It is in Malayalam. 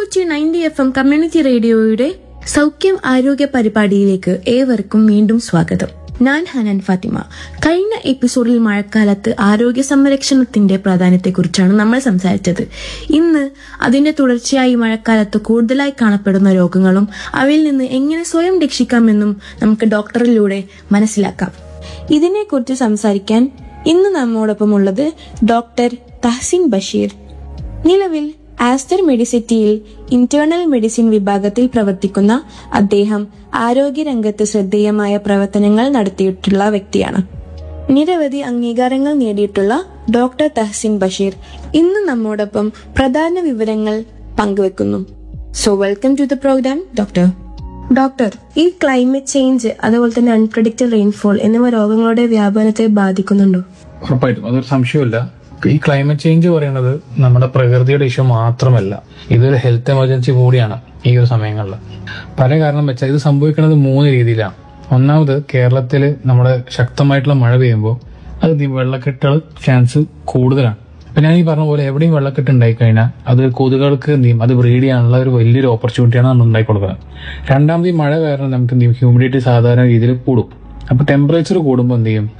Kochi ninety F M community റേഡിയോയുടെ സൗഖ്യം ആരോഗ്യ പരിപാടിയിലേക്ക് ഏവർക്കും വീണ്ടും സ്വാഗതം ഞാൻ ഹനൻ ഫാത്തിമ കഴിഞ്ഞ എപ്പിസോഡിൽ മഴക്കാലത്ത് ആരോഗ്യ സംരക്ഷണത്തിന്റെ പ്രാധാന്യത്തെക്കുറിച്ചാണ് നമ്മൾ സംസാരിച്ചത് ഇന്ന് അതിന്റെ തുടർച്ചയായി മഴക്കാലത്ത് കൂടുതലായി കാണപ്പെടുന്ന രോഗങ്ങളും അവയിൽ നിന്ന് എങ്ങനെ സ്വയം രക്ഷിക്കാമെന്നും നമുക്ക് ഡോക്ടറിലൂടെ മനസ്സിലാക്കാം ഇതിനെക്കുറിച്ച് സംസാരിക്കാൻ ഇന്ന് നമ്മോടൊപ്പം ഉള്ളത് ഡോക്ടർ തഹസിൻ ബഷീർ നിലവിൽ ആസ്റ്റർ മെഡിസിറ്റിയിൽ ഇന്റേണൽ മെഡിസിൻ വിഭാഗത്തിൽ പ്രവർത്തിക്കുന്ന അദ്ദേഹം ആരോഗ്യരംഗത്ത് ശ്രദ്ധേയമായ പ്രവർത്തനങ്ങൾ നടത്തിയിട്ടുള്ള വ്യക്തിയാണ് നിരവധി അംഗീകാരങ്ങൾ നേടിയിട്ടുള്ള ഡോക്ടർ തഹസിൻ ബഷീർ ഇന്ന് നമ്മോടൊപ്പം പ്രധാന വിവരങ്ങൾ പങ്കുവെക്കുന്നു so welcome to the programme doctor doctor ഈ ക്ലൈമറ്റ് ചേഞ്ച് അതുപോലെ തന്നെ അൺപ്രഡിക്റ്റഡ് റെയിൻഫോൾ എന്നിവ രോഗങ്ങളുടെ വ്യാപനത്തെ ബാധിക്കുന്നുണ്ടോ ഉറപ്പായിട്ടും അതൊരു സംശയമില്ല ഈ ക്ലൈമറ്റ് ചേഞ്ച് പറയുന്നത് നമ്മുടെ പ്രകൃതിയുടെ ഇഷ്യൂ മാത്രമല്ല ഇതൊരു ഹെൽത്ത് എമർജൻസി കൂടിയാണ് ഈ ഒരു സമയങ്ങളിൽ പല കാരണം വെച്ചാൽ ഇത് സംഭവിക്കുന്നത് മൂന്ന് രീതിയിലാണ് ഒന്നാമത് കേരളത്തിൽ നമ്മുടെ ശക്തമായിട്ടുള്ള മഴ പെയ്യുമ്പോൾ അത് ഈ വെള്ളക്കെട്ടുകൾ ചാൻസ് കൂടുതലാണ് അപ്പൊ ഞാൻ ഈ പറഞ്ഞ പോലെ എവിടെയും വെള്ളക്കെട്ട് ഉണ്ടായി കഴിഞ്ഞാൽ അത് കൊതുകൾക്ക് എന്ത് ചെയ്യും അത് ബ്രീഡ് ചെയ്യാനുള്ള ഒരു വലിയൊരു ഓപ്പർച്യൂണിറ്റിയാണ് നമ്മൾ ഉണ്ടാക്കി കൊടുക്കുന്നത് രണ്ടാമത് ഈ മഴ കാരണം നമുക്ക് എന്ത് ചെയ്യും ഹ്യൂമിഡിറ്റി സാധാരണ രീതിയിൽ കൂടും അപ്പൊ ടെമ്പറേച്ചർ കൂടുമ്പോൾ എന്ത് ചെയ്യും